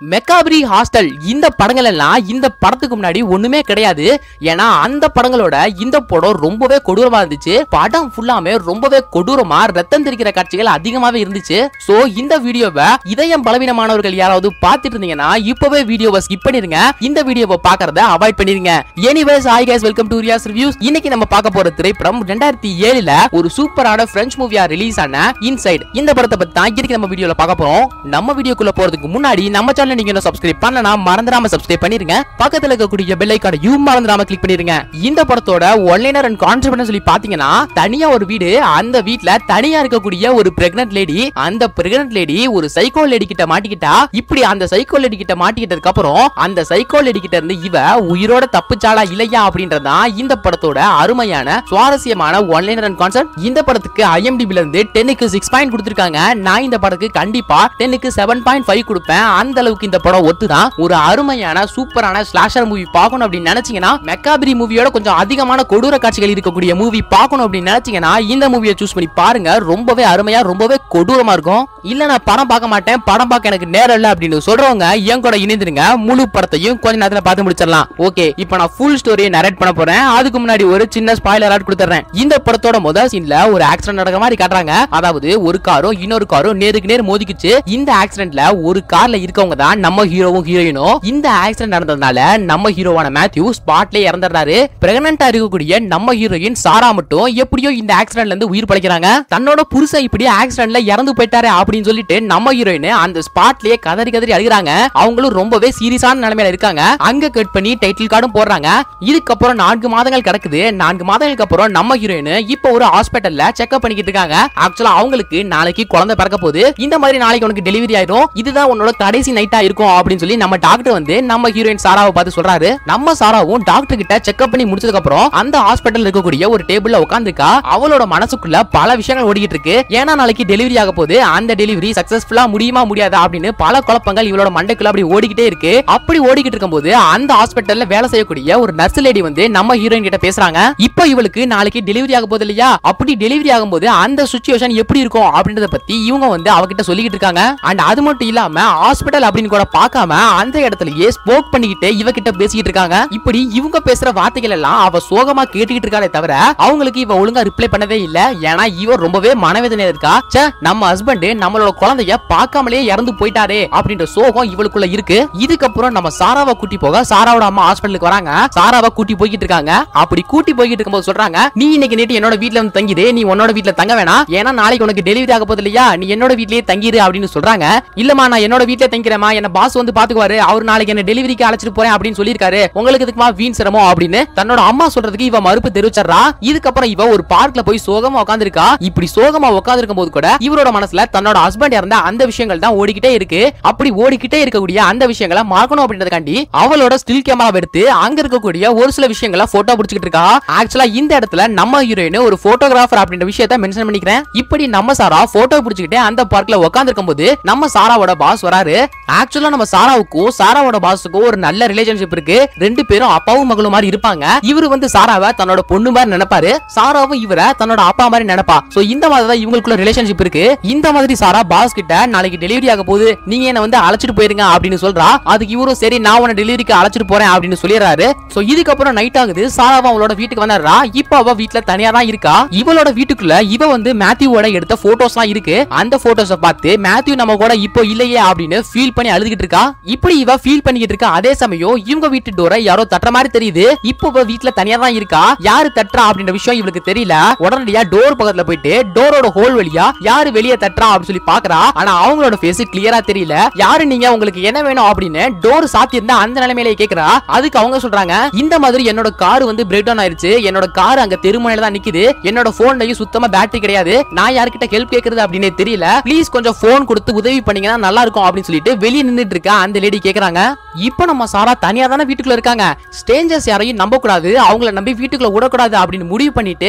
மெக்காபிரி hostel இந்த படங்கள் எல்லாம் இந்த படத்துக்கு முன்னாடி ஒண்ணுமே கிடையாது ஏன்னா அந்த படங்களோட இந்த படம் ரொம்பவே கொடூரமா இருந்துச்சு படம் ஃபுல்லாமே ரொம்பவே கொடூரமா ரத்தம் தெரிக்கிற காட்சிகள் அதிகமாவே இருந்துச்சு சோ இந்த வீடியோவை இதயம் பலவீனமானவர்கள் யாராவது பார்த்துட்டு இருந்தீங்கன்னா இப்பவே வீடியோவை ஸ்கிப் பண்ணிருங்க இந்த வீடியோவை பார்க்கறத அவாய்ட் பண்ணிருங்க anyways hi guys welcome to Riyas reviews இன்னைக்கு நம்ம பார்க்க போற திரைப்படம் ரெண்டாயிரத்தி ஏழுல ஒரு சூப்பரான பிரெஞ்சு மூவியா ரிலீஸ் ஆன இன்சைட் இந்த படத்தை பத்தி தான் இன்னைக்கு நம்ம வீடியோல பார்க்க போறோம் நம்ம வீடியோக்குள்ள போறதுக்கு முன்னாடி நம்ம சேனல் நீங்க இன்னும் சப்ஸ்கிரைப் பண்ணனா மறந்துடாம சப்ஸ்கிரைப் பண்ணிருங்க பக்கத்துல இருக்கக்கூடிய பெல் ஐக்கான யூ மறந்துடாம கிளிக் பண்ணிருங்க இந்த படத்தோட ஒன்லைனர் அண்ட் கான்செப்ட்னு சொல்லி பாத்தீங்கன்னா தனியா ஒரு வீடு அந்த வீட்ல தனியா இருக்கக்கூடிய ஒரு பிரெக்னன்ட் லேடி அந்த பிரெக்னன்ட் லேடி ஒரு சைக்கோ லேடி கிட்ட மாட்டிக்கிட்டா இப்படி அந்த சைக்கோ லேடி கிட்ட மாட்டிக்கிட்டதுக்கு அப்புறம் அந்த சைக்கோ லேடி கிட்ட இருந்து இவ உயிரோட தப்பிச்சாளா இல்லையா அப்படின்றதான் இந்த படத்தோட அருமையான சுவாரஸ்யமான ஒன்லைனர் அண்ட் கான்செப்ட் இந்த படத்துக்கு ஐஎம்டிபில இருந்து டென்னுக்கு சிக்ஸ் பாயிண்ட் கொடுத்திருக்காங்க நான் இந்த படத்துக்கு கண்டிப்பா டென்னுக்கு செவன் பாயிண்ட் ஃபைவ் கொடுப்பேன் அந்த அளவுக்கு இந்த படம் ஒத்துதான் ஒரு அருமையான சூப்பரான ஸ்லாஷர் மூவி பார்க்கணும் அப்படின்னு நினைச்சீங்கன்னா மெக்காபிரி மூவியோட கொஞ்சம் அதிகமான கொடூர காட்சிகள் இருக்கக்கூடிய மூவி பார்க்கணும் அப்படின்னு நினைச்சீங்கன்னா இந்த மூவியை சூஸ் பண்ணி பாருங்க ரொம்பவே அருமையா ரொம்பவே கொடூரமா இருக்கும் இல்ல நான் படம் பார்க்க மாட்டேன் படம் பார்க்க எனக்கு நேரம் இல்ல அப்படின்னு சொல்றவங்க என் கூட இணைந்துருங்க முழு படத்தையும் கொஞ்ச நேரத்துல பார்த்து முடிச்சிடலாம் ஓகே இப்போ நான் ஃபுல் ஸ்டோரியை நரேட் பண்ண போறேன் அதுக்கு முன்னாடி ஒரு சின்ன ஸ்பாய்லர் ஆட் கொடுத்துறேன் இந்த படத்தோட முதல் சீன்ல ஒரு ஆக்சிடென்ட் நடக்கிற மாதிரி காட்டுறாங்க அதாவது ஒரு காரும் இன்னொரு காரும் நேருக்கு நேர் மோதிக்குச்சு இந்த ஆக்சிடென்ட்ல ஒரு கார்ல இருக்கவங்க தான் நம்ம ஹீரோவும் ஹீரோயினும் இந்த ஆக்சிடென்ட் நடந்ததுனால நம்ம ஹீரோவான மேத்யூ ஸ்பாட்லயே இறந்துடுறாரு பிரெக்னண்டா இருக்கக்கூடிய நம்ம ஹீரோயின் சாரா மட்டும் எப்படியோ இந்த ஆக்சிடென்ட்ல இருந்து உயிர் பழைக்கிறாங்க தன்னோட புருஷன் இப்படி ஆக்சிடென்ட்ல இறந்து போயிட்டாரு அப்படின்னு சொல்லிட்டு நம்ம ஹீரோயின் அந்த ஸ்பாட்லயே கதறி கதறி அழுகுறாங்க அவங்களும் ரொம்பவே சீரியஸான நிலைமையில இருக்காங்க அங்க கட் பண்ணி டைட்டில் கார்டும் போடுறாங்க இதுக்கப்புறம் நான்கு மாதங்கள் கிடக்குது நான்கு மாதங்களுக்கு அப்புறம் நம்ம ஹீரோயின் இப்போ ஒரு ஹாஸ்பிட்டல்ல செக்அப் பண்ணிக்கிட்டு இருக்காங்க ஆக்சுவலா அவங்களுக்கு நாளைக்கு குழந்தை பிறக்க போகுது இந்த மாதிரி நாளைக்கு உனக்கு டெலிவரி ஆயிடும் இதுதான் உன்னோட கடைசி நைட்டா இருக்கும் அப்படின்னு சொல்லி நம்ம டாக்டர் வந்து நம்ம ஹீரோயின் சாராவை பார்த்து சொல்றாரு நம்ம சாராவும் டாக்டர் கிட்ட செக்அப் பண்ணி முடிச்சதுக்கு அப்புறம் அந்த ஹாஸ்பிட்டல் இருக்கக்கூடிய ஒரு டேபிள்ல உட்காந்துக்கா அவளோட மனசுக்குள்ள பல விஷயங்கள் ஓடிக்கிட்டு இருக்கு ஏன்னா நாளைக்கு டெலிவரி ஆக போகுது அந்த டெலிவரி சக்சஸ்ஃபுல்லா முடியுமா முடியாதா அப்படின்னு பல குழப்பங்கள் இவளோட மண்டைக்குள்ள அப்படி ஓடிக்கிட்டே இருக்கு அப்படி ஓடிக்கிட்டு இருக்கும்போது அந்த ஹாஸ்பிட்டல்ல வேலை செய்யக்கூடிய ஒரு நர்ஸ் லேடி வந்து நம்ம ஹீரோயின் கிட்ட பேசுறாங்க இப்போ இவளுக்கு நாளைக்கு டெலிவரி ஆக போகுது இல்லையா அப்படி டெலிவரி ஆகும்போது அந்த சுச்சுவேஷன் எப்படி இருக்கும் அப்படின்றத பத்தி இவங்க வந்து அவகிட்ட சொல்லிக்கிட்டு இருக்காங்க அண்ட் அது மட்டும் இல்லாம ஹாஸ்பிட்டல் அப்படின்னு கூட பார்க்காம அந்த இடத்துலயே ஸ்போக் பண்ணிக்கிட்டு இவகிட்ட பேசிக்கிட்டு இருக்காங்க இப்படி இவங்க பேசுற வார்த்தைகள் எல்லாம் அவ சோகமா கேட்டுக்கிட்டு இருக்காளே தவிர அவங்களுக்கு இவ ஒழுங்கா ரிப்ளை பண்ணவே இல்ல ஏன்னா இவ ரொம்பவே மனவேதனை இருக்கா ச்சே நம்ம ஹஸ்பண்ட் நம்மளோட குழந்தைய பார்க்காமலே இறந்து போயிட்டாரே அப்படின்ற சோகம் இவளுக்குள்ள இருக்கு இதுக்கப்புறம் நம்ம சாராவை கூட்டி போக சாராவோட அம்மா ஹாஸ்பிட்டலுக்கு வராங்க சாராவை கூட்டி போய்கிட்டு இருக்காங்க அப்படி கூட்டி போய்கிட்டு இருக்கும்போது சொல்றாங்க நீ இன்னைக்கு நேற்று என்னோட வீட்ல வந்து தங்கிடு நீ உன்னோட வீட்ல தங்க வேணாம் ஏன்னா நாளைக்கு உனக்கு டெலிவரி ஆக போகுது இல்லையா நீ என்னோட வீட்லயே தங்கிடு அப்படின்னு சொல்றாங்க இல்லம்மா நான் என்னோட வீட்லயே தங்கிறேமா என்ன பாஸ் வந்து பாத்துக்குவாரு அவர் நாளைக்கு என்ன டெலிவரிக்கு அழைச்சிட்டு போறேன் அப்படின்னு சொல்லியிருக்காரு உங்களுக்கு இதுக்குமா வீண் சிரமம் அப்படின்னு தன்னோட அம்மா சொல்றதுக்கு இவ மறுப்பு தெரிவிச்சறா இதுக்கப்புறம் இவ ஒரு பார்க்ல போய் சோகமா உட்காந்துருக்கா இப்படி சோகமா உட்காந்துருக்கும் போது கூட இவரோட மனசுல தன்னோட ஹஸ்பண்ட் இறந்த அந்த விஷயங்கள் தான் ஓடிக்கிட்டே இருக்கு அப்படி ஓடிக்கிட்டே இருக்கக்கூடிய அந்த விஷயங்களை மறக்கணும் அப்படின்றதுக்காண்டி அவளோட ஸ்டில் கேமரா எடுத்து அங்க இருக்கக்கூடிய ஒரு சில விஷயங்களை போட்டோ பிடிச்சிட்டு இருக்கா ஆக்சுவலா இந்த இடத்துல நம்ம ஹீரோயின் ஒரு போட்டோகிராஃபர் அப்படின்ற விஷயத்த மென்ஷன் பண்ணிக்கிறேன் இப்படி நம்ம சாரா போட்டோ பிடிச்சிக்கிட்டே அந்த பார்க்ல உட்காந்துருக்கும் போது நம்ம சாராவோட பாஸ் வராரு ஆக்சுவலா நம்ம சாராவுக்கும் சாராவோட பாஸுக்கும் ஒரு நல்ல ரிலேஷன்ஷிப் இருக்கு ரெண்டு பேரும் அப்பாவும் மகளும் மாதிரி இருப்பாங்க இவரு வந்து சாராவை தன்னோட பொண்ணு மாதிரி நினைப்பாரு சாராவும் இவரை தன்னோட அப்பா மாதிரி நினைப்பா சோ இந்த மாதிரி தான் இவங்களுக்குள்ள ரிலேஷன்ஷிப் இருக்கு இந்த மாதிரி சாரா பாஸ் கிட்ட நாளைக்கு டெலிவரி ஆக போகுது நீங்க என்ன வந்து அழைச்சிட்டு போயிருங்க அப்படின்னு சொல்றா அதுக்கு இவரும் சரி நான் உன்னை டெலிவரிக்கு அழைச்சிட்டு போறேன் அப்படின்னு சொல்லிடுறாரு சோ இதுக்கப்புறம் நைட் ஆகுது சாராவும் அவளோட வீட்டுக்கு வந்துடுறா இப்போ அவ வீட்ல தனியா தான் இருக்கா இவளோட வீட்டுக்குள்ள இவ வந்து மேத்யூவோட எடுத்த போட்டோஸ் எல்லாம் இருக்கு அந்த போட்டோஸ பார்த்து மேத்யூ நம்ம கூட இப்போ இல்லையே அப்படின்னு ஃபீல் பண்ணி அழுதுகிட்டு இருக்கா இப்படி இவ ஃபீல் பண்ணிக்கிட்டு இருக்கா அதே சமயம் இவங்க வீட்டு டோரை யாரோ தட்டுற மாதிரி தெரியுது இப்போ இவ வீட்ல தனியா தான் இருக்கா யாரு தட்டுறா அப்படின்ற விஷயம் இவளுக்கு தெரியல உடனடியா டோர் பக்கத்துல போயிட்டு டோரோட ஹோல் வழியா யாரு வெளியே தட்டுறா அப்படின்னு சொல்லி பாக்குறா ஆனா அவங்களோட ஃபேஸ் கிளியரா தெரியல யாரு நீங்க உங்களுக்கு என்ன வேணும் அப்படின்னு டோர் சாத்தி இருந்தா அந்த நிலைமையிலே கேக்குறா அதுக்கு அவங்க சொல்றாங்க இந்த மாதிரி என்னோட கார் வந்து பிரேக் டவுன் ஆயிருச்சு என்னோட கார் அங்க தெருமுனையில தான் நிக்குது என்னோட போன்லயும் சுத்தமா பேட்டரி கிடையாது நான் யார்கிட்ட ஹெல்ப் கேக்குறது அப்படின்னு தெரியல ப்ளீஸ் கொஞ்சம் போன் கொடுத்து உதவி பண்ணீங்கன்னா நல்லா இருக்கும் அப்படின்னு சொல்லிட்டு வெளியே நின்னுட்டு இருக்க அந்த லேடி கேக்குறாங்க இப்போ நம்ம சாரா தனியா தானே வீட்டுக்குள்ள இருக்காங்க ஸ்டேஞ்சர்ஸ் யாரையும் நம்ப கூடாது அவங்கள நம்பி வீட்டுக்குள்ள விடக்கூடாது அப்படின்னு முடிவு பண்ணிட்டு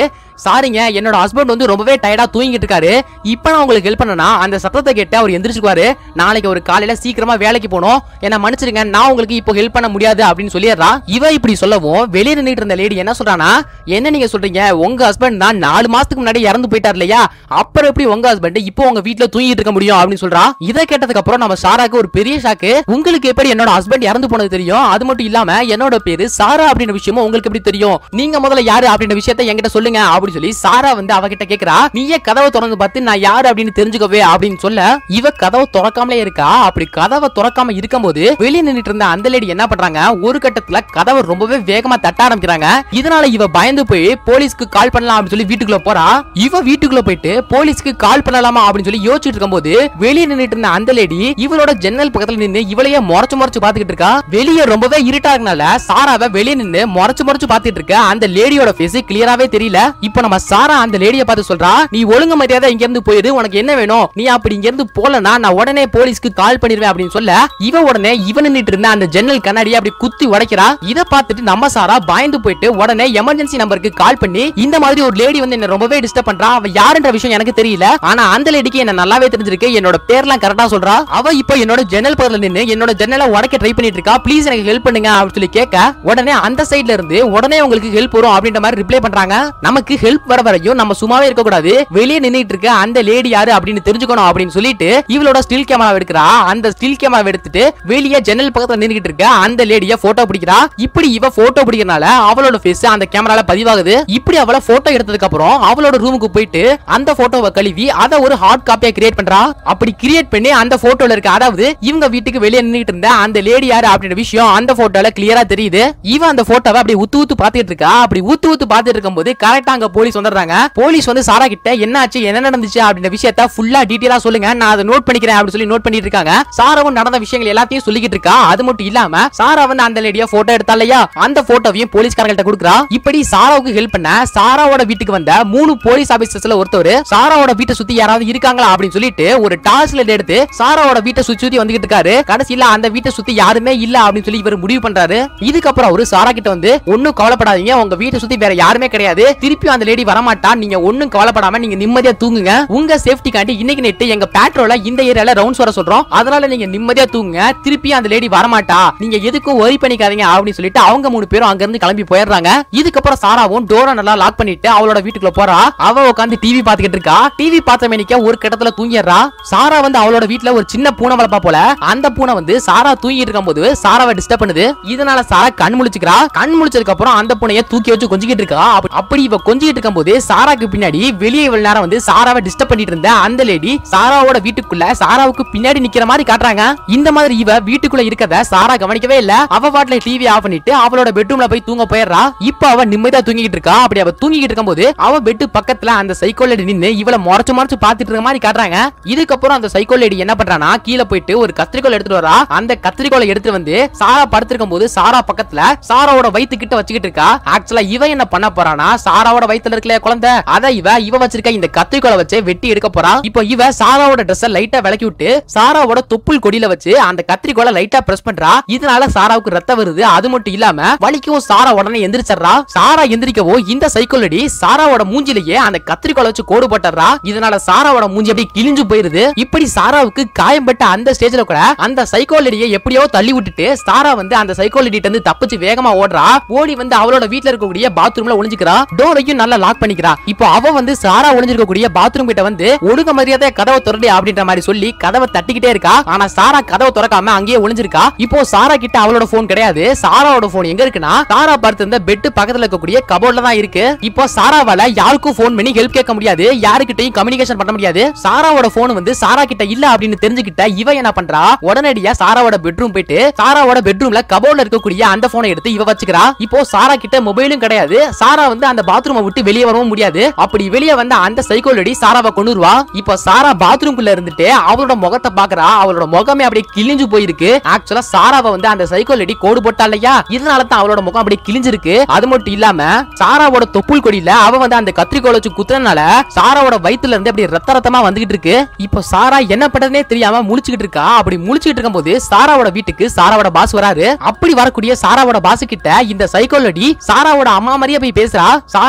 சாரிங்க என்னோட ஹஸ்பண்ட் வந்து ரொம்பவே டயர்டா தூங்கிட்டு இருக்காரு இப்போ நான் உங்களுக்கு ஹெல்ப் பண்ணனா அந்த சத்தத்தை கேட்டு அவர் எந்திரிச்சுக்குவாரு நாளைக்கு ஒரு காலையில சீக்கிரமா வேலைக்கு போகணும் என்ன மன்னிச்சிருங்க நான் உங்களுக்கு இப்போ ஹெல்ப் பண்ண முடியாது அப்படின்னு சொல்லிடுறா இவ இப்படி சொல்லவும் வெளியே நின்னுட்டு இருந்த லேடி என்ன சொல்றானா என்ன நீங்க சொல்றீங்க உங்க ஹஸ்பண்ட் தான் நாலு மாசத்துக்கு முன்னாடி இறந்து போயிட்டார் இல்லையா அப்புறம் எப்படி உங்க ஹஸ்பண்ட் இப்போ உங்க வீட்ல தூங்கிட்டு இருக்க முடியும் அப்படின்னு சொல்றா இதை கேட்டதுக்கு அப்புறம் நம்ம சாராக்கு ஒரு பெரிய ஷாக்கு உங்களுக்கு எப்படி என்னோட ஹஸ்பண்ட் இறந்து போனது தெரியும் அது மட்டும் இல்லாம என்னோட பேரு சாரா அப்படின்ற விஷயமும் உங்களுக்கு எப்படி தெரியும் நீங்க முதல்ல யாரு அப்படின்ற விஷயத்த என்கிட்ட சொல்லுங்க அப்படின்னு சொல்லி சாரா வந்து அவகிட்ட கேக்குறா நீயே கதவை திறந்து பார்த்து நான் யாரு அப்படின்னு தெரிஞ்சுக்கவே அப்படின்னு சொல்ல இவ கதவை திறக்காமலே இருக்கா அப்படி கதவை திறக்காம இருக்கும்போது வெளியே நின்னுட்டு இருந்த அந்த லேடி என்ன பண்றாங்க ஒரு கட்டத்துல கதவை ரொம்பவே வேகமா தட்ட ஆரம்பிக்கிறாங்க இதனால இவ பயந்து போய் போலீஸ்க்கு கால் பண்ணலாம் அப்படின்னு சொல்லி வீட்டுக்குள்ள போறா இவ வீட்டுக்குள்ள போயிட்டு போலீஸ்க்கு கால் பண்ணலாமா அப்படின்னு சொல்லி யோசிச்சுட்டு இருக்கும்போது வெளியே நின்னுட்டு இருந்த அந்த லேடி இவளோட ஜன்னல் பக்கத்துல நின்னு இவளையே முறைச்சு முறைச்சு பாத்துக்கிட்டு இருக்கா வெளியே ரொம்பவே இருட்டா இருக்கனால சாராவை வெளியே நின்னு முறைச்சு முறைச்சு பாத்துட்டு இருக்க அந்த லேடியோட ஃபேஸ் கிளியராவே தெரியல இப்போ நம்ம சாரா அந்த லேடியை பார்த்து சொல்றா நீ ஒழுங்கு மரியாதை இங்க இருந்து போயிரு உனக்கு என்ன வேணும் நீ அப்படி இங்க இருந்து போலனா நான் உடனே போலீஸ்க்கு கால் பண்ணிடுவேன் அப்படின்னு சொல்ல இவ உடனே இவன் நின்னுட்டு இருந்த அந்த ஜன்னல் கண்ணாடியை அப்படி குத்தி உடைக்கிறா இத பார்த்துட்டு நம்ம சாரா பயந்து போயிட்டு உடனே எமர்ஜென்சி நம்பருக்கு கால் பண்ணி இந்த மாதிரி ஒரு லேடி வந்து என்ன ரொம்பவே டிஸ்டர்ப் பண்றா அவ யாருன்ற விஷயம் எனக்கு தெரியல ஆனா அந்த லேடிக்கு என்ன நல்லாவே தெரிஞ்சிருக்கு என்னோட பேர்லாம் கரெக்டா சொல்றா அவ இப்போ என்னோட ஜன்னல் பக்கத்துல நின்னு என்னோட ஜன்னலை உடைக்க ட்ரை பண்ணிட்டு இருக்கா ப்ளீஸ் எனக்கு ஹெல்ப் பண்ணுங்க அப்படின்னு சொல்லி கேட்க உடனே அந்த சைடுல இருந்து உடனே உங்களுக்கு ஹெல்ப் வரும் அப்படின்ற மாதிரி ரிப்ளை பண்றாங்க நமக்கு ஹெல்ப் வர வரையும் நம்ம சும்மாவே இருக்க கூடாது வெளியே நின்னுட்டு இருக்க அந்த லேடி யாரு அப்படின்னு தெரிஞ்சுக்கணும் அப்படின்னு சொல்லிட்டு இவளோட ஸ்டில் கேமரா எடுக்கிறா அந்த ஸ்டில் கேமரா எடுத்துட்டு வெளியே ஜன்னல் பக்கத்துல நின்னுகிட்டு இருக்க அந்த லேடிய போட்டோ பிடிக்கிறா இப்படி இவ போட்டோ பிடிக்கிறனால அவளோட ஃபேஸ் அந்த கேமரால பதிவாகுது இப்படி அவள போட்டோ எடுத்ததுக்கு அப்புறம் அவளோட ரூமுக்கு போயிட்டு அந்த போட்டோவை கழுவி அதை ஒரு ஹார்ட் காப்பியா கிரியேட் பண்றா அப்படி கிரியேட் பண்ணி அந்த போட்டோல இருக்க அதாவது இவங்க வீட்டுக்கு வெளியே நின்னுட்டு இருந்த அந்த லேடி யாரு அப்படின்ற விஷயம் அந்த போட்டோல கிளியரா தெரியுது இவ அந்த போட்டோவை அப்படி ஊத்து ஊத்து பாத்துட்டு இருக்கா அப்படி ஊத்து ஊத்து பாத்துட்டு இருக்கும்போது கரெக்டா அங்க போலீஸ் வந்துடுறாங்க போலீஸ் வந்து சாரா கிட்ட என்னாச்சு என்ன நடந்துச்சு அப்படின்ற விஷயத்த ஃபுல்லா டீடைலா சொல்லுங்க நான் அதை நோட் பண்ணிக்கிறேன் அப்படின்னு சொல்லி நோட் பண்ணிட்டு இருக்காங்க சாராவும் நடந்த விஷயங்கள் எல்லாத்தையும் சொல்லிக்கிட்டு இருக்கா அது மட்டும் இல்லாம சாரா வந்து அந்த லேடியா போட்டோ எடுத்தா இல்லையா அந்த போட்டோவையும் போலீஸ்காரங்கள்ட்ட கொடுக்குறா இப்படி சாராவுக்கு ஹெல்ப் பண்ண சாராவோட வீட்டுக்கு வந்த மூணு போலீஸ் ஆபீசர்ஸ்ல ஒருத்தர் சாராவோட வீட்டை சுத்தி யாராவது இருக்காங்களா அப்படின்னு சொல்லிட்டு ஒரு டார்ச் லைட் எடுத்து சாராவோட வீட்டை சுத்தி சுத்தி வந்துகிட்டு இருக்காரு கடைசியில அந்த வீட்டை சுத்தி யாருமே இல்ல அப்படின்னு சொல்லி இவர் முடிவு பண்றாரு இதுக்கப்புறம் அவரு சாரா கிட்ட வந்து ஒண்ணும் கவலைப்படாதீங்க உங்க வீட்டை சுத்தி வேற யாருமே கிடையாது திருப்பி அந்த லேடி வரமாட்டா நீங்க ஒண்ணும் கவலைப்படாம நீங்க நிம்மதியா தூங்குங்க உங்க சேஃப்டிக்காண்டி இன்னைக்கு நைட்டு எங்க பேட்ரோல இந்த ஏரியால ரவுண்ட்ஸ் வர சொல்றோம் அதனால நீங்க நிம்மதியா தூங்குங்க திருப்பி அந்த லேடி வரமாட்டா நீங்க எதுக்கும் ஒரி பண்ணிக்காதீங்க அப்படின்னு சொல்லிட்டு அவங்க மூணு பேரும் அங்க இருந்து கிளம்பி போயிடுறாங்க இதுக்கப்புறம் சாராவும் டோரை நல்லா லாக் பண்ணிட்டு அவளோட வீட்டுக்குள்ள போறா அவ உட்காந்து டிவி பாத்துக்கிட்டு இருக்கா டிவி பார்த்த மேனிக்க ஒரு கட்டத்துல தூங்கிடுறா சாரா வந்து அவளோட வீட்ல ஒரு சின்ன பூனை வளர்ப்பா போல அந்த பூனை வந்து சாரா தூங்கிட்டு இருக்கும்போது சாராவை டிஸ்டர்ப் பண்ணுது இதனால சாரா கண் முழிச்சுக்கிறா கண் முழிச்சதுக்கு அப்புறம் அந்த பூனையை தூக்கி வச்சு கொஞ்சிக்கிட்டு இருக்கா அப்ப- அப்படி இவ கொஞ்சிக்கிட்டு இருக்கும்போது சாராக்கு பின்னாடி வெளியே இவ்வளவு நேரம் வந்து சாராவை டிஸ்டர்ப் பண்ணிட்டு இருந்த அந்த லேடி சாராவோட வீட்டுக்குள்ள சாராவுக்கு பின்னாடி நிக்கிற மாதிரி காட்டுறாங்க இந்த மாதிரி இவ வீட்டுக்குள்ள இருக்கத சாரா கவனிக்கவே இல்ல அவ பாட்டுல டிவி ஆஃப் பண்ணிட்டு அவளோட பெட்ரூம்ல போய் தூங்க போயிடுறா இப்ப அவ நிம்மதியா தூங்கிட்டு இருக்கா அப்படி அவ தூங்கிட்டு இருக்கும்போது அவ பெட்டு பக்கத்துல அந்த சைக்கோ லேடி நின்னு இவள முறைச்சு முறைச்சு பாத்துட்டு இருக்க மாதிரி காட்டுறாங்க இதுக்கப்புறம் அந்த சைக்கோ லேடி என்ன பண்றானா கீழே போயிட்டு ஒரு கத்திரிக்கோல் எடுத்துட்டு வரா அந்த கத்திரிக்கோலை எடுத்துட்டு வந்து சாரா படுத்திருக்கும் போது சாரா பக்கத்துல சாராவோட வயித்து கிட்ட வச்சுக்கிட்டு இருக்கா ஆக்சுவலா இவ என்ன பண்ண போறானா சாராவோட வயித்துல இருக்கல குழந்தை அத இவ இவ வச்சிருக்க இந்த கத்திரிக்கோலை வச்சு வெட்டி எடுக்க போறா இப்போ இவ சாராவோட ட்ரெஸ் லைட்டா விலக்கி விட்டு சாராவோட தொப்புள் கொடியில வச்சு அந்த கத்திரிக்கோலை லைட்டா பிரஸ் பண்றா இதனால சாராவுக்கு ரத்தம் வருது அது மட்டும் இல்லாம வலிக்கவும் சாரா உடனே எந்திரிச்சிடுறா சாரா எந்திரிக்கவோ இந்த சைக்கோலடி சாராவோட மூஞ்சிலேயே அந்த கத்திரிக்கோலை வச்சு கோடு போட்டுறா இதனால சாராவோட மூஞ்சி அப்படியே கிழிஞ்சு போயிருது இப்படி சாராவுக்கு காயம்பட்ட அந்த ஸ்டேஜ்ல கூட அந்த சைக்கோலடியை எப்படியோ தள்ளி விட்டுட்டு சாரா வந்து அந்த சைக்கோலடிட்ட இருந்து தப்பிச்சு வேகமா ஓடுறா ஓடி வந்து அவளோட வீட்ல இருக்கக்கூடிய பாத்ரூம்ல ஒளிஞ்சுக்கிறா டோரையும் நல்லா லாக் பண்ணிக்கிறா இப்போ அவ வந்து சாரா ஒளிஞ்சிருக்கக்கூடிய பாத்ரூம் கிட்ட வந்து ஒழுங்க மரியாதை கதவை திறடி அப்படின்ற மாதிரி சொல்லி கதவை தட்டிக்கிட்டே இருக்கா ஆனா சாரா கதவை திறக்காம அங்கேயே ஒளிஞ்சிருக்கா இப்போ சாரா கிட்ட அவளோட போன் கிடையாது சாராவோட போன் எங்க இருக்குன்னா சாரா படுத்திருந்த பெட் பக்கத்துல இருக்கக்கூடிய கபோர்ட்ல தான் இருக்கு இப்போ சாராவால யாருக்கும் போன் பண்ணி ஹெல்ப் கேட்க முடியாது யாருக்கிட்டையும் கம்யூனிகேஷன் பண்ண முடியாது சாராவோட போன் வந்து சாரா கிட்ட இல்ல அப்படின்னு தெரிஞ்சுக்கிட்ட இவ என்ன பண்றா உடனடியா சாராவோட பெட்ரூம் போயிட்டு சாராவோட பெட்ரூம்ல கபோர்ட்ல இருக்கக்கூடிய அந்த போனை எடுத்து இவ வச்சுக்கிறா இப்போ சாரா கிட்ட மொபைலும் கிடையாது சாரா வந்து அந்த பாத்ரூமை விட்டு வெளியே வரவும் முடியாது அப்படி வெளியே வந்த அந்த சைக்கோலடி சாராவை கொண்டுருவா இப்போ சாரா பாத்ரூம்குள்ள இருந்துட்டு அவளோட முகத்தை பாக்குறா அவளோட முகமே அப்படியே கிழிஞ்சு போயிருக்கு ஆக்சுவலா சாராவை வந்து அந்த சைக்கோலடி கோடு போட்டா இல்லையா இதனால தான் அவளோட முகம் அப்படியே கிழிஞ்சிருக்கு அது மட்டும் இல்லாம சாராவோட தொப்புள் கொடியில அவ வந்து அந்த கத்திரிக்கோல் வச்சு குத்துறதுனால சாராவோட வயித்துல இருந்து அப்படியே ரத்த ரத்தமா வந்துகிட்டு இருக்கு இப்போ சாரா என்ன பண்றதுனே தெரியாம முழிச்சுக்கிட்டு இருக்கா அப்படி முழிச்சுக்கிட்டு இருக்கும்போது சாராவோட வீட்டுக்கு சாராவோட பாஸ் வராரு அப்படி வரக்கூடிய சாராவோட பாஸ் கிட்ட இந்த சைக்கோலடி சாராவோட அம்மா மாதிரியே போய் பேசுறா சாராவோட பாஸ்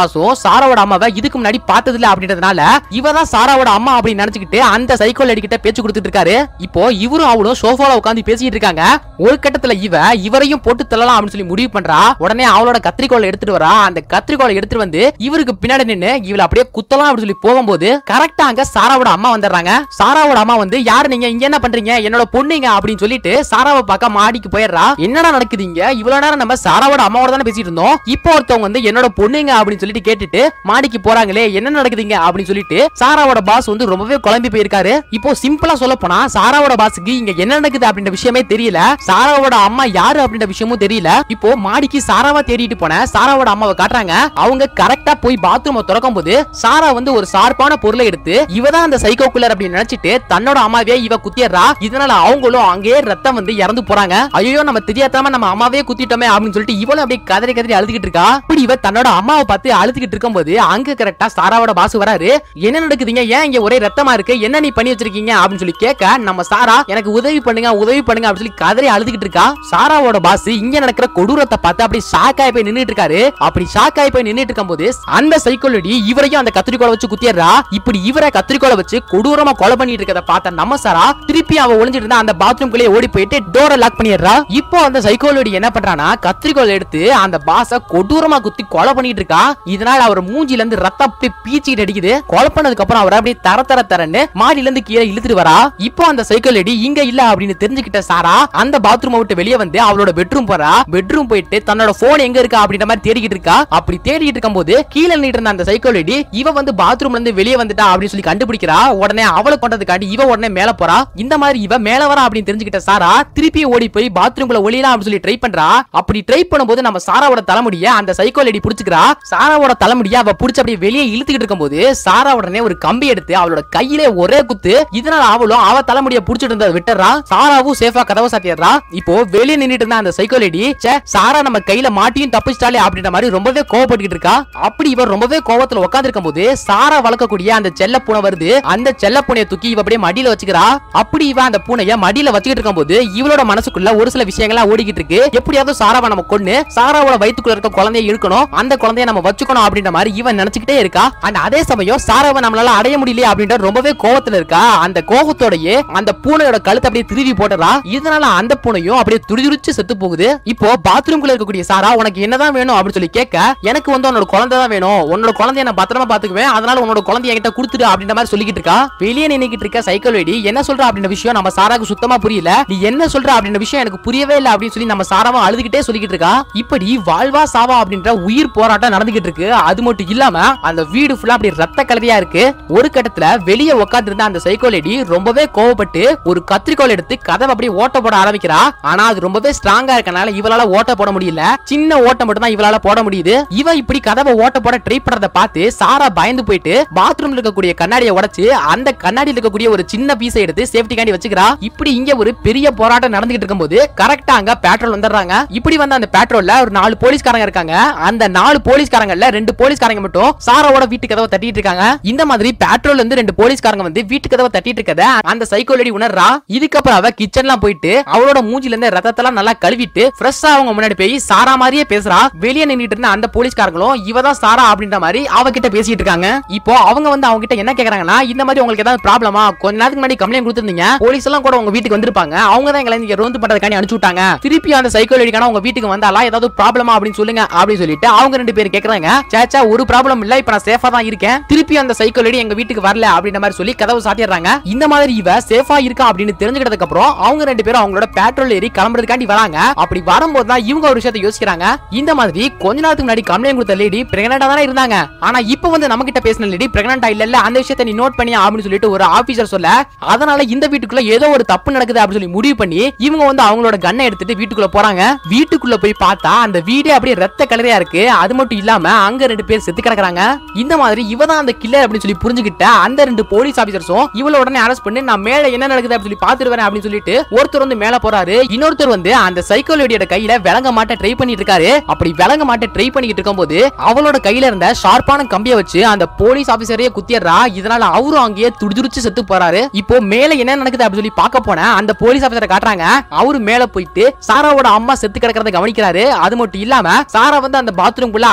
பாஸும் சாராவோட அம்மாவை இதுக்கு முன்னாடி பார்த்தது இல்ல அப்படின்றதுனால இவ தான் சாராவோட அம்மா அப்படின்னு நினைச்சுக்கிட்டு அந்த சைக்கோ லேடி கிட்ட பேச்சு கொடுத்துட்டு இருக்காரு இப்போ இவரும் அவளும் சோஃபால உட்காந்து பேசிட்டு இருக்காங்க ஒரு கட்டத்துல இவ இவரையும் போட்டு தள்ளலாம் அப்படின்னு சொல்லி முடிவு பண்றா உடனே அவளோட கத்திரிக்கோலை எடுத்துட்டு வரா அந்த கத்திரிக்கோலை எடுத்துட்டு வந்து இவருக்கு பின்னாடி நின்னு இவள அப்படியே குத்தலாம் அப்படின்னு சொல்லி போகும்போது கரெக்டா அங்க சாராவோட அம்மா வந்துடுறாங்க சாராவோட அம்மா வந்து யாரு நீங்க இங்க என்ன பண்றீங்க என்னோட பொண்ணுங்க அப்படின்னு சொல்லிட்டு சாராவை பார்க்க மாடிக்கு போயிடுறா என்னடா நடக்குது இங்க இவ்வளவு நேரம் நம்ம சாராவோட அம்மாவோட தானே பேசிட்டு இருந்தோம் இப்போ ஒருத்தவங்க வந்து என்னோட பொண்ணுங்க அப்படின்னு சொல்லிட்டு கேட்டுட்டு மாடிக்கு போறாங்களே என்ன நடக்குதுங்க அப்படின்னு சொல்லிட்டு சாராவோட பாஸ் வந்து ரொம்பவே குழம்பி போயிருக்காரு இப்போ சிம்பிளா சொல்ல போனா சாராவோட பாஸுக்கு இங்க என்ன நடக்குது அப்படின்ற விஷயமே தெரியல சாராவோட அம்மா யாரு அப்படின்ற விஷயமும் தெரியல இப்போ மாடிக்கு சாராவா தேடிட்டு போன சாராவோட அம்மாவை காட்டுறாங்க அவங்க கரெக்டா போய் பாத்ரூம் திறக்கும் போது சாரா வந்து ஒரு ஷார்ப்பான பொருளை எடுத்து இவ தான் அந்த சைக்கோக்குள்ளர் அப்படின்னு நினைச்சிட்டு தன்னோட அம்மாவே இவ குத்திடுறா இதனால அவங்களும் அங்கேயே ரத்தம் வந்து இறந்து போறாங்க ஐயோ நம்ம தெரியாதாம நம்ம அம்மாவே குத்திட்டோமே அப்படின்னு சொல்லிட்டு இவளும் அப்படியே கதறி கதறி அழுதுகிட்டு இருக்கா இப்படி இவ தன்னோட அம்மாவை பார்த்து அழுதுகிட்டு இருக்கும்போது அங்க கரெக்டா சாராவோட பாஸ் வராரு என்ன நடக்குதுங்க ஏன் இங்க ஒரே ரத்தமா இருக்கு என்ன நீ பண்ணி வச்சிருக்கீங்க அப்படின்னு சொல்லி கேட்க நம்ம சாரா எனக்கு உதவி பண்ணுங்க உதவி பண்ணுங்க அப்படின்னு சொல்லி கதறி அழுதுகிட்டு இருக்கா சாராவோட பாஸ் இங்க நடக்கிற கொடூரத்தை பார்த்து அப்படி ஷாக்காய் போய் நின்னுட்டு இருக்காரு அப்படி ஷாக்காய் போய் நின்னுட்டு இருக்கும்போது அந்த சைக்கோலடி இவரையும் அந்த கத்திரிக்கோலை வச்சு குத்திடுறா இப்படி இவரை கத்திரிக்கோலை வச்சு கொடூரமா கொலை பண்ணிட்டு இருக்கத பார்த்த நம்ம சாரா திருப்பி அவ ஒளிஞ்சிட்டு இருந்தா அந்த பாத்ரூம்குள்ளே ஓடி போயிட்டு டோரை லாக் பண்ணிடுறா இப்போ அந்த சைக்கோலடி என்ன பண்றானா கத்திரிக்கோலை எடுத்து அந்த பாஸ கொடூரமா குத்தி கொலை பண்ணிட்டு இருக்கா இதனால அவர் மூஞ்சில இருந்து ரத்தம் அப்படியே பீச்சிட்டு அடிக்குது கொலை பண்ணதுக்கு அப்புறம் அவர் அப்படியே தர தர தரன்னு மாடியில இருந்து கீழே இழுத்துட்டு வரா இப்போ அந்த சைக்கிள் லேடி இங்க இல்ல அப்படின்னு தெரிஞ்சுக்கிட்ட சாரா அந்த பாத்ரூம் விட்டு வெளியே வந்து அவளோட பெட்ரூம் போறா பெட்ரூம் போயிட்டு தன்னோட போன் எங்க இருக்கா அப்படின்ற மாதிரி தேடிக்கிட்டு இருக்கா அப்படி தேடிட்டு இருக்கும்போது கீழே நின்று இருந்த அந்த சைக்கிள் லேடி இவ வந்து பாத்ரூம்ல இருந்து வெளியே வந்துட்டா அப்படின்னு சொல்லி கண்டுபிடிக்கிறா உடனே அவளை கொண்டதுக்காண்டி இவ உடனே மேல போறா இந்த மாதிரி இவ மேல வரா அப்படின்னு தெரிஞ்சுக்கிட்ட சாரா திருப்பி ஓடி போய் பாத்ரூம்குள்ள ஒளியலாம் அப்படின்னு சொல்லி ட்ரை பண்றா அப்படி ட்ரை பண்ணும்போது நம்ம சாராவோட தலைமுடிய அந்த சைக்கோ லேடி புடிச்சுக்கிறா சாராவோட தலைமுடிய அவ புடிச்சு அப்படியே வெளியே இழுத்துக்கிட்டு இருக்கும்போது சாரா உடனே ஒரு கம்பி எடுத்து அவளோட கையிலே ஒரே குத்து இதனால அவளும் அவ தலைமுடிய புடிச்சிட்டு இருந்ததை விட்டுறா சாராவும் சேஃபா கதவை சாத்திடுறா இப்போ வெளியே நின்னுட்டு இருந்த அந்த சைக்கோ லேடி ச்சே சாரா நம்ம கையில மாட்டியும் தப்பிச்சிட்டாலே அப்படின்ற மாதிரி ரொம்பவே கோவப்பட்டுக்கிட்டு இருக்கா அப்படி இவர் ரொம்பவே கோவத்துல உட்காந்துருக்கும் போது சாரா வளர்க்கக்கூடிய அந்த செல்ல பூனை வருது அந்த செல்ல பூனையை தூக்கி இவ அப்படியே மடியில வச்சுக்கிறா அப்படி இவ அந்த பூனைய மடியில வச்சுக்கிட்டு இருக்கும்போது இவளோட மனசுக்குள்ள ஒரு சில விஷயங்கள்லாம் ஓடிக்கிட்டு இருக்கு எப்படியாவது சாராவை நம்ம கொண்டு சாராவோட வயித்துக்குள்ள இருக்க குழந்தைய இழுக்கணும் அந்த குழந்தைய நம்ம வச்சுக்கணும் அப்படின்ற மாதிரி இவன் நினைச்சுக்கிட்டே இருக்கா அந்த அதே சமயம் சாராவை நம்மளால அடைய முடியல அப்படின்ற ரொம்பவே கோவத்துல இருக்கா அந்த கோபத்தோடயே அந்த பூனையோட கழுத்தை அப்படியே திருவி போட்டுறா இதனால அந்த பூனையும் அப்படியே துடிதுடிச்சு செத்து போகுது இப்போ பாத்ரூம்குள்ள இருக்கக்கூடிய சாரா உனக்கு என்னதான் வேணும் அப்படின்னு சொல்லி கேட்க எனக்கு வந்து உன்னோட குழந்தை தான் வேணும் உன்னோட குழந்தைய நான் பத்திரமா பாத்துக்குவேன் அதனால உன்னோட குழந்தைய என்கிட்ட கொடுத்துடு அப்படின்ற மாதிரி சொல்லிக்கிட்டு இருக்கா வெளியே நின்னுக்கிட்டு இருக்க சைக்கிள் வேடி என்ன சொல்ற அப்படின்ற விஷயம் நம்ம சாராக்கு சுத்தமா புரியல நீ என்ன சொல்ற அப்படின்ற விஷயம் எனக்கு புரியவே இல்லை அப்படின்னு சொல்லி நம்ம சாராவை அழுதுகிட்டே சொல்லிக்கிட்டு இருக்கா இப்படி வாழ்வா சாவா அப்படின்ற உயிர் போராட்டம் நடந்துகிட்டு இருக்கு அது மட்டும் இல்லாம அந்த வீடு ஃபுல்லா அப்படி ரத்த கலரியா இருக்கு ஒரு கட்டத்துல வெளியே உட்கார்ந்திருந்த அந்த சைக்கோ லேடி ரொம்பவே கோவப்பட்டு ஒரு கத்திரிக்கோல் எடுத்து கதவை அப்படியே ஓட்ட போட ஆரம்பிக்கிறா ஆனா அது ரொம்பவே ஸ்ட்ராங்கா இருக்கனால இவளால ஓட்ட போட முடியல சின்ன ஓட்டம் மட்டும் தான் இவளால போட முடியுது இவ இப்படி கதவை ஓட்ட போட ட்ரை பண்றத பார்த்து சாரா பயந்து போயிட்டு பாத்ரூம்ல இருக்கக்கூடிய கண்ணாடியை உடைச்சு அந்த கண்ணாடியில் இருக்கக்கூடிய ஒரு சின்ன பீஸை எடுத்து சேஃப்டிக்காண்டி வச்சுக்கிறா இப்படி இங்க ஒரு பெரிய போராட்டம் நடந்துகிட்டு இருக்கும்போது கரெக்டா அங்க பெட்ரோல் வந்துடுறாங்க இப்படி வந்த அந்த பெட்ரோல்ல ஒரு நாலு போலீஸ்காரங்க இருக்காங்க அந்த நாலு போலீஸ்காரங்கல்ல ரெண்டு போலீஸ்காரங்க மட்டும் சாராவோட வீட்டு கதவை தட்டிட்டு இருக்காங்க இந்த மாதிரி பெட்ரோல் இருந்து ரெண்டு போலீஸ்காரங்க வந்து வீட்டு கதவை தட்டிட்டு இருக்கத அந்த சைக்கோலடி உணர்றா இதுக்கப்புறம் அவ கிச்சன்லாம் போயிட்டு அவளோட மூஞ்சில இருந்து ரத்தத்தெல்லாம் நல்லா கழுவிட்டு ஃப்ரெஷ்ஷா அவங்க முன்னாடி போய் சாரா மாதிரியே பேசுறா வெளியே நின்னுட்டு இருந்த அந்த போலீஸ்காரங்களும் இவ தான் சாரா அப்படின்ற மாதிரி அவகிட்ட பேசிட்டு இருக்காங்க இப்போ அவங்க வந்து அவங்க கிட்ட என்ன கேக்குறாங்கன்னா இந்த மாதிரி உங்களுக்கு ஏதாவது ப்ராப்ளமா கொஞ்ச நேரத்துக்கு முன்னாடி கம்ப்ளைண்ட் கொடுத்திருந்தீங்க போலீஸ் எல்லாம் கூட உங்க வீட்டுக்கு வந்திருப்பாங்க அவங்க தான் எங்களை இங்க ரோந்து பண்றதுக்காண்டி அனுப்பிச்சு விட்டாங்க திருப்பி அந்த சைக்கிள் அடிக்கான உங்க வீட்டுக்கு வந்தாலா ஏதாவது ப்ராப்ளமா அப்படின்னு சொல்லுங்க அப்படின்னு சொல்லிட்டு அவங்க ரெண்டு பேரும் கேக்குறாங்க சேச்சா ஒரு ப்ராப்ளம் இல்ல இப்ப நான் சேஃபா தான் இருக்கேன் திருப்பி அந்த சைக்கிள் அடி எங்க வீட்டுக்கு வரல அப்படின்ற மாதிரி சொல்லி கதவு சாத்திடுறாங்க இந்த மாதிரி இவ சேஃபா இருக்கா அப்படின்னு தெரிஞ்சுக்கிட்டதுக்கு அப்புறம் அவங்க ரெண்டு பேரும் அவங்களோட பெட்ரோல் ஏறி கிளம்புறதுக்காண்டி வராங்க அப்படி வரும்போது தான் இவங்க ஒரு விஷயத்தை யோசிக்கிறாங்க இந்த மாதிரி கொஞ்ச நேரத்துக்கு முன்னாடி கம்ப்ளைண்ட் கொடுத்த லேடி பிரெக்னண்டா தானே இருந்தாங்க ஆனா இப்போ வந்து நம்ம கிட்ட பேசின லேடி பிரெக்னண்டா இல்ல அந்த விஷயத்தை நீ நோட் பண்ணியா அப்படின்னு சொல்லிட்டு ஒரு ஆபீசர் சொல்ல அதனால இந்த வீட்டுக்குள்ள ஏதோ ஒரு தப்பு நடக்குது அப்படின்னு சொல்லி முடிவு பண்ணி இவங்க வந்து அவங்களோட கண்ணை எடுத்துட்டு வீட்டுக்குள்ள போறாங்க வீட்டுக்குள்ள போய் பார்த்தா அந்த வீடே அப்படியே ரத்த கலரையா இருக்கு அது மட்டும் இல்லாம அங்க ரெண்டு பேர் செத்து கிடக்குறாங்க இந்த மாதிரி இவ தான் அந்த கில்லர் அப்படின்னு சொல்லி புரிஞ்சுக்கிட்ட அந்த ரெண்டு போலீஸ் ஆபீசர்ஸும் இவள உடனே அரெஸ்ட் பண்ணி நான் மேல என்ன நடக்குது அப்படின்னு சொல்லி பாத்துட்டு வரேன் அப்படின்னு சொல்லிட்டு ஒருத்தர் வந்து மேல போறாரு இன்னொருத்தர் வந்து அந்த சைக்கோலோடியோட கையில விலங்க மாட்ட ட்ரை பண்ணிட்டு இருக்காரு அப்படி விலங்க மாட்ட ட்ரை பண்ணிட்டு இருக்கும்போது அவளோட கையில இருந்த ஷார்ப்பான கம்பியை வச்சு அந்த போலீஸ் ஆபீசரையே குத்திடுறா இதனால அவரும் அங்கேயே துடிதுடிச்சு செத்து போறாரு இப்போ மேல என்ன நடக்குது அப்படின்னு சொல்லி பார்க்க போன அந்த போலீஸ் ஆபீசரை காட்டுறாங்க அவரு மேல போயிட்டு சாராவோட அம்மா செத்து கிடக்கிறத கவனிக்கிறாரு அது மட்டும் இல்லாம சாரா வந்து அந்த பாத்ரூம் குள்ள அடைஞ்சிருக்கதையும்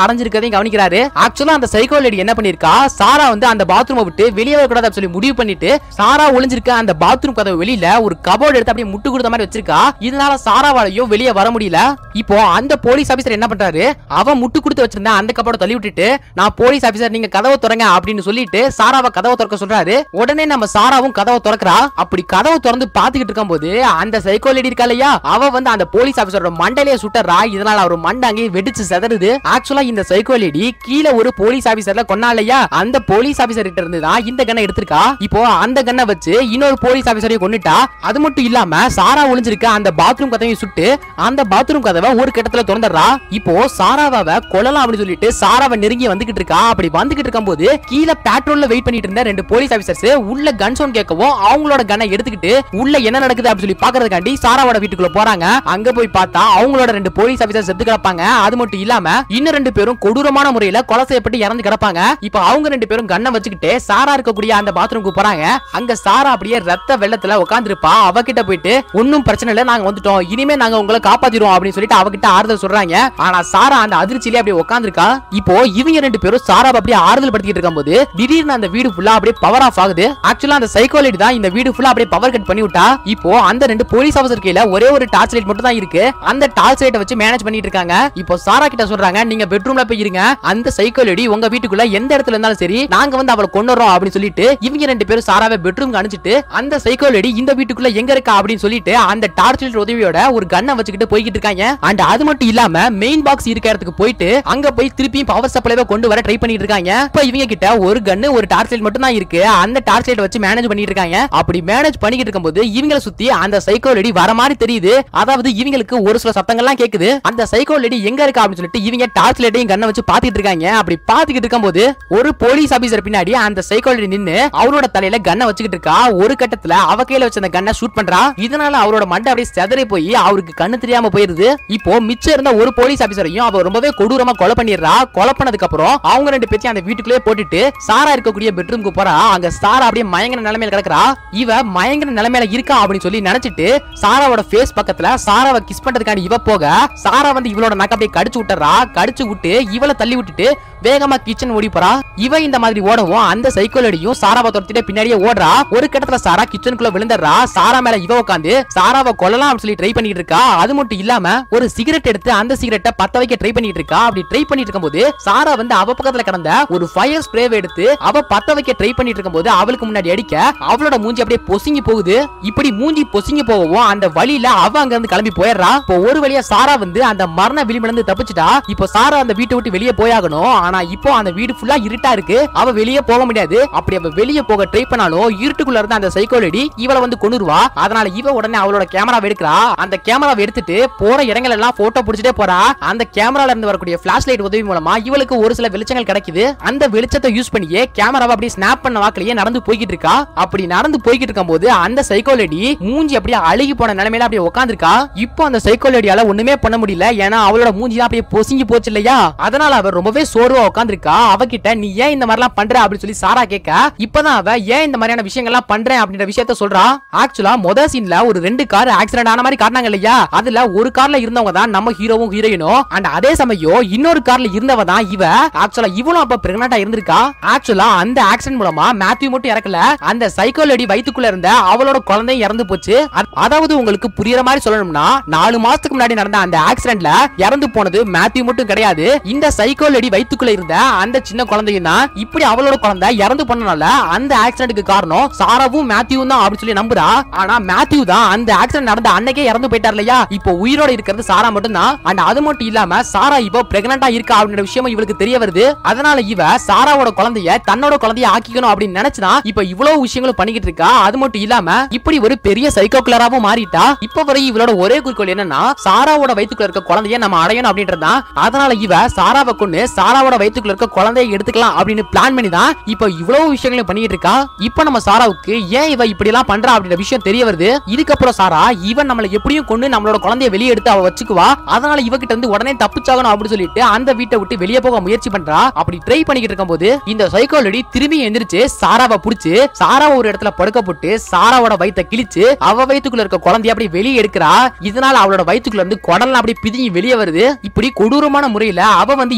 எல்லாத்தையும் கவனிக்கிறாரு ஆக்சுவலா அந்த சைக்கோ லேடி என்ன பண்ணிருக்கா சாரா வந்து அந்த பாத்ரூமை விட்டு வெளியே வரக்கூடாது அப்படின்னு சொல்லி முடிவு பண்ணிட்டு சாரா ஒளிஞ்சிருக்க அந்த பாத்ரூம் கதவு வெளியில ஒரு கபோர்டு எடுத்து அப்படியே முட்டு கொடுத்த மாதிரி வச்சிருக்கா இதனால சாராவாலையும் வெளியே வர முடியல இப்போ அந்த போலீஸ் ஆபீசர் என்ன பண்றாரு அவன் முட்டு கொடுத்து வச்சிருந்த அந்த கபோர்டை தள்ளி விட்டுட்டு நான் போலீஸ் ஆபீசர் நீங்க கதவை திறங்க அப்படின்னு சொல்லிட்டு சாராவை கதவை திறக்க சொல்றாரு உடனே நம்ம சாராவும் கதவை திறக்கிறா அப்படி கதவை திறந்து பாத்துக்கிட்டு இருக்கும்போது அந்த சைக்கோ லேடி இருக்கா இல்லையா அவ வந்து அந்த போலீஸ் ஆபீசரோட மண்டையிலே சுட்டறா இதனால அவர் மண்டை அங்கேயே வெடிச்சு செதறுது ஆக்சுவலா இந்த சைக்கோ லேடி கீழே ஒரு போலீஸ் ஆபீசர்ல கொன்னா இல்லையா அந்த போலீஸ் ஆபீசர் கிட்ட இருந்து தான் இந்த கண்ணை எடுத்திருக்கா இப்போ அந்த கண்ணை வச்சு இன்னொரு போலீஸ் ஆபீசரையும் கொன்னுட்டா அது மட்டும் இல்லாம சாரா ஒளிஞ்சிருக்க அந்த பாத்ரூம் கதவையும் சுட்டு அந்த பாத்ரூம் கதவை ஒரு கட்டத்துல திறந்துடுறா இப்போ சாராவை கொல்லலாம் அப்படின்னு சொல்லிட்டு சாராவை நெருங்கி வந்துகிட்டு இருக்கா அப்படி வந்துகிட்டு இருக்கும்போது கீழே பேட்ரோல்ல வெயிட் பண்ணிட்டு இருந்த ரெண்டு போலீஸ் ஆபீசர்ஸ் உள்ள கன் சவுண்ட் கேட்கவும் அவங்களோட கன்னை எடுத்துக்கிட்டு உள்ள என்ன நடக்குது அப்படின்னு சொல்லி பாக்குறதுக்காண்டி சாராவோட வீட்டுக்குள்ள போறாங்க அங்க போய் பார்த்தா அவங்களோட ரெண்டு போலீஸ் ஆபீசர் செத்து கிடப்பாங்க அது மட்டும் இல்லாம இன்னும் ரெண்டு பேரும் கொடூரமான முறையில கொலை செய்யப்பட்டு இறந்து கிடப்பாங்க இப்போ அவங்க ரெண்டு பேரும் கண்ணை வச்சுக்கிட்டு சாரா இருக்கக்கூடிய அந்த பாத்ரூமுக்கு போறாங்க அங்க சாரா அப்படியே ரத்த வெள்ளத்துல உட்காந்துருப்பா அவகிட்ட போயிட்டு ஒன்னும் பிரச்சனை இல்ல நாங்க வந்துட்டோம் இனிமே நாங்க உங்களை காப்பாத்திடுவோம் அப்படின்னு சொல்லிட்டு அவகிட்ட ஆறுதல் சொல்றாங்க ஆனா சாரா அந்த அதிர்ச்சியிலே அப்படியே உட்காந்துருக்கா இப்போ இவங்க ரெண்டு பேரும் சாரா அப்படியே ஆறுதல் படுத்திட்டு இருக்கும்போது திடீர்னு அந்த வீடு ஃபுல்லா அப்படியே பவர் ஆஃப் ஆகுது ஆக்சுவலா அந்த சைக்கோலைட் தான் இந்த வீடு ஃபுல்லா அப்படியே பவர் கட் பண்ணி விட்டா இப்போ அந்த ரெண்டு போலீஸ் ஆஃபீஸர் கையில ஒரே ஒரு டார்ச் லைட் மட்டும் தான் இருக்கு அந்த டார்ச் லைட்டை வச்சு மேனேஜ் பண்ணிட்டு இருக்காங்க இப்போ சாரா கிட்ட சொல்றாங்க நீங்க பெட்ரூம்ல போய் இருங்க அந்த சைக்கோலடி உங்க வீட்டுக்குள்ள எந்த இடத்துல இருந்தாலும் சரி நாங்க வந்து அவளை கொண்டுறோம் அப்படின்னு சொல்லிட்டு இவங்க ரெண்டு பேரும் சாராவை பெட்ரூம்க்கு அனுப்பிச்சிட்டு அந்த சைக்கோலடி இந்த வீட்டுக்குள்ள எங்க இருக்கா அப்படின்னு சொல்லிட்டு அந்த டார்ச் லைட் உதவியோட ஒரு கண்ணை வச்சுக்கிட்டு போய்கிட்டு இருக்காங்க அண்ட் அது மட்டும் இல்லாம மெயின் பாக்ஸ் இருக்க இடத்துக்கு போயிட்டு அங்க போய் திருப்பியும் பவர் சப்ளைவை கொண்டு வர ட்ரை பண்ணிட்டு இருக்காங்க இப்போ இவங்க கிட்ட ஒரு கன்னு ஒரு டார்ச் லைட் மட்டும் தான் இருக்கு அந்த டார்ச் லைட் வச்சு மேனேஜ் பண்ணிட்டு இருக்காங்க அப்படி மேனேஜ் பண்ணிக்கிட்டு இருக்கும்போது இவங்களை சுத்தி அந்த சைக்கோ லேடி வர மாதிரி தெரியுது அதாவது இவங்களுக்கு ஒரு சில சத்தங்கள்லாம் கேக்குது அந்த சைக்கோ லேடி எங்க இருக்கா அப்படின்னு சொல்லிட்டு இவங்க டார்ச் லைட்டையும் கண்ணை வச்சு பாத்துக்கிட்டு இருக்காங்க அப்படி பாத்துக்கிட்டு இருக்கும்போது ஒரு போலீஸ் ஆபீசர் பின்னாடி அந்த சைக்கோ லேடி நின்னு அவரோட தலையில கண்ணை வச்சுக்கிட்டு இருக்கா ஒரு கட்டத்துல அவ கையில வச்ச அந்த கண்ணை ஷூட் பண்றா இதனால அவரோட மண்டை அப்படியே செதறி போய் அவருக்கு கண்ணு தெரியாம போயிருது இப்போ மிச்சம் இருந்த ஒரு போலீஸ் ஆபீசரையும் அவ ரொம்பவே கொடூரமா கொலை பண்ணிடுறா கொலை பண்ணதுக்கு அப்புறம் அவங்க ரெண்டு பேத்தையும் அந்த வீட்டுக்குள்ளே போட்டுட்டு சாரா இருக்கக்கூடிய பெட்ரூம்க்கு போறா அங்க சாரா அப்படியே மயங்கிற நிலைமையில கிடக்குறா இவ மயங்கிற நிலைமையில இருக்கா அப்படின்னு சொல்லி நினைச்சிட்டு சாராவோட ஃபேஸ் பக்கத்துல சாராவை கிஸ் பண்றதுக்காண்டி இவ போக சாரா வந்து இவளோட நக்க அப்படியே கடிச்சு விட்டுறா கடிச்சு விட்டு இவளை தள்ளி விட்டுட்டு வேகமா கிச்சன் ஓடி போறா இவ இந்த மாதிரி ஓடவும் அந்த சைக்கோலடியும் சாராவை துரத்திட்டு பின்னாடியே ஓடுறா ஒரு கட்டத்துல சாரா கிச்சனுக்குள்ள விழுந்துடுறா சாரா மேல இவ உட்காந்து சாராவை கொல்லலாம் அப்படின்னு சொல்லி ட்ரை பண்ணிட்டு இருக்கா அது மட்டும் இல்லாம ஒரு சிகரெட் எடுத்து அந்த சிகரெட்டை பத்த வைக்க ட்ரை பண்ணிட்டு இருக்கா அப்படி ட்ரை பண்ணிட்டு இருக்கும்போது சாரா வந்து அவ பக்கத்துல கிடந்த ஒரு ஃபயர் ஸ்ப்ரே எடுத்து அவ பத்த வைக்க ட்ரை பண்ணிட்டு இருக்கும்போது அவளுக்கு முன்னாடி அடிக்க அவளோட மூஞ்சி அப்படியே பொசுங்கி போகுது இப்படி மூஞ்சி பொசுங்கி போகவும் அந்த வழியில அவ அங்க இருந்து கிளம்பி போயிடுறா இப்போ ஒரு வழியா சாரா வந்து அந்த மரண விளிம்புல இருந்து தப்பிச்சிட்டா இப்போ சாரா அந்த வீட்டை விட்டு வெளியே போயாகணும் ஆனா இப்போ அந்த வீடு ஃபுல்லா இருட்டா இருக்கு அவ வெளியே போக முடியாது அப்படி அவ வெளியே போக ட்ரை பண்ணாலும் இருட்டுக்குள்ள இருந்த அந்த சைக்கோ லேடி இவளை வந்து கொண்டுருவா அதனால இவ உடனே அவளோட கேமரா எடுக்கிறா அந்த கேமராவை எடுத்துட்டு போற இடங்கள் எல்லாம் போட்டோ புடிச்சிட்டே போறா அந்த கேமரால இருந்து வரக்கூடிய பிளாஷ் லைட் உதவி மூலமா இவளுக்கு ஒரு சில வெளிச்சங்கள் கிடைக்குது அந்த வெளிச்சத்தை யூஸ் பண்ணியே கேமராவை அப்படியே ஸ்னாப் பண்ண வாக்கிலேயே நடந்து போய்கிட்டு இருக்கா அப்படி நடந்து போய்கிட்டு இருக்கும்போது அந்த சைக்கோ லேடி மூஞ்சி அப்படியே அழுகி போன நிலைமையில அப்படியே உட்காந்துருக்கா இப்போ அந்த சைக்கோ லேடியால ஒண்ணுமே பண்ண முடியல ஏன்னா அவளோட மூஞ்சி தான் அப்படியே பொசுங்கி போச்சு இல்லையா அதனால அவ ரொம்பவே சோர்வா உட்காந்துருக்கா அவகிட்ட நீ ஏன் இந்த மாதிரிலாம் பண்ற அப்படின்னு சொல்லி சாரா கேட்க இப்பதான் அவ ஏன் இந்த மாதிரியான விஷயங்கள்லாம் பண்றேன் அப்படின்ற விஷயத்த சொல்றா ஆக்சுவலா மொத சீன்ல ஒரு ரெண்டு கார் ஆக்சிடென்ட் ஆன மாதிரி காட்டினாங்க இல்லையா அதுல ஒரு கார்ல இருந்தவங்க தான் நம்ம ஹீரோவும் ஹீரோயினும் அண்ட் அதே சமயம் இன்னொரு கார்ல இருந்தவ தான் இவ ஆக்சுவலா இவளும் அப்ப பிரெக்னண்டா இருந்திருக்கா ஆக்சுவலா அந்த ஆக்சிடென்ட் மூலமா மேத்யூ மட்டும் இறக்கல அந்த சைக்கோலடி வயித்துக்குள்ள இருந்த அவளோட குழந்தையும் இறந்து போச்சு அ- அதாவது உங்களுக்கு புரியுற மாதிரி சொல்லணும்னா நாலு மாசத்துக்கு முன்னாடி நடந்த அந்த ஆக்சிடென்ட்ல இறந்து போனது மேத்யூ மட்டும் கிடையாது இந்த சைக்கோலடி வயித்துக்குள்ள இருந்த அந்த சின்ன குழந்தையும் தான் இப்படி அவளோட குழந்தை இறந்து போனனால அந்த ஆக்சிடென்ட்க்கு காரணம் சாராவும் மேத்யூவும் தான் அப்படின்னு சொல்லி நம்புறா ஆனா மேத்யூ தான் அந்த ஆக்சிடென்ட் நடந்த அன்னைக்கே இறந்து போயிட்டார் இல்லையா இப்போ உயிரோட இருக்கிறது சாரா மட்டும் தான் அண்ட் அது மட்டும் இல்லாம சாரா இப்போ பிரெக்னண்டா இருக்கா அப்படின்ற விஷயம் இவளுக்கு தெரிய வருது அதனால இவ சாராவோட குழந்தைய தன்னோட குழந்தைய ஆக்கிக்கணும் அப்படின்னு நினைச்சுதான் இப்ப இவ்வளவு விஷயங்களும் பண்ணிக்கிட்டு இருக்கா அது மட்டும் இல்லாம இப்படி ஒரு பெரிய சைக்கோ கிளராவும் மாறிட்டா இப்ப வரை இவளோட ஒரே குறிக்கோள் என்னன்னா சாராவோட வயித்துக்குள்ள இருக்க குழந்தைய நம்ம அடையணும் அப்படின்றதுதான் அதனால இவ சாராவை கொண்டு சாராவோட வயித்துக்குள்ள இருக்க குழந்தைய எடுத்துக்கலாம் அப்படின்னு பிளான் பண்ணி தான் இப்ப இவ்வளவு விஷயங்களையும் பண்ணிட்டு இருக்கா இப்ப நம்ம சாராவுக்கு ஏன் இவ இப்படி எல்லாம் பண்றா அப்படின்ற விஷயம் தெரிய வருது இதுக்கப்புறம் சாரா இவன் நம்மள எப்படியும் கொண்டு நம்மளோட குழந்தைய வெளியே எடுத்து அவ வச்சுக்குவா அதனால இவகிட்ட இருந்து உடனே தப்பிச்சாகணும் அப்படின்னு சொல்லிட்டு அந்த வீட்டை விட்டு வெளியே போக முயற்சி பண்றா அப்படி ட்ரை பண்ணிக்கிட்டு இருக்கும்போது இந்த சைக்கோலடி திரும்பி எந்திரிச்சு சாராவை புடிச்சு சாராவை ஒரு இடத்துல படுக்க போட்டு சாராவோட வயித்தை கிழிச்சு அவ வயித்துக்குள்ள இருக்க குழந்தைய அப்படி வெளியே எடுக்கிறா இதனால அவளோட வயித்துக்குள்ள இருந்து குடல்லாம் அப்படி பிதுங்கி வெளியே வருது இப்படி கொடூரமான முறையில அவ வந்து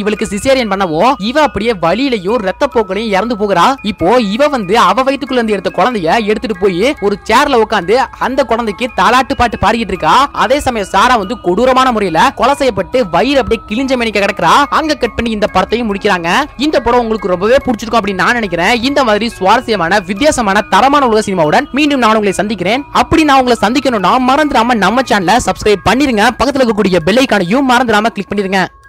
இவளுக்கு சிசேரியன் பண்ணவும் இவ அப்படியே வலியிலையும் ரத்த போக்கலையும் இறந்து போகிறா இப்போ இவ வந்து அவ வயித்துக்குள்ள இருந்து எடுத்த குழந்தைய எடுத்துட்டு போய் ஒரு சேர்ல உட்காந்து அந்த குழந்தைக்கு தாலாட்டு பாட்டு பாடிக்கிட்டு இருக்கா அதே சமயம் சாரா வந்து கொடூரமான முறையில கொலை செய்யப்பட்டு வயிறு அப்படியே கிழிஞ்ச மணிக்க கிடக்குறா அங்க கட் பண்ணி இந்த படத்தையும் முடிக்கிறாங்க இந்த படம் உங்களுக்கு ரொம்பவே பிடிச்சிருக்கும் அப்படின்னு நான் நினைக்கிறேன் இந்த மாதிரி சுவாரஸ்யமான வித்தியாசமான தரமான உலக சினிமாவுடன் மீண்டும் நான் உங்களை சந்திக்கிறேன் அப்படி நான் உங்களை சந்திக்கணும்னா மறந்துடாம நம்ம சேனலை சப்ஸ்கிரைப் பண்ணிருங்க பக்கத்துல இருக்கக்கூடிய பெல் ஐக்கானையும் மறந்துடாம கிளிக் பண்ணிருங்க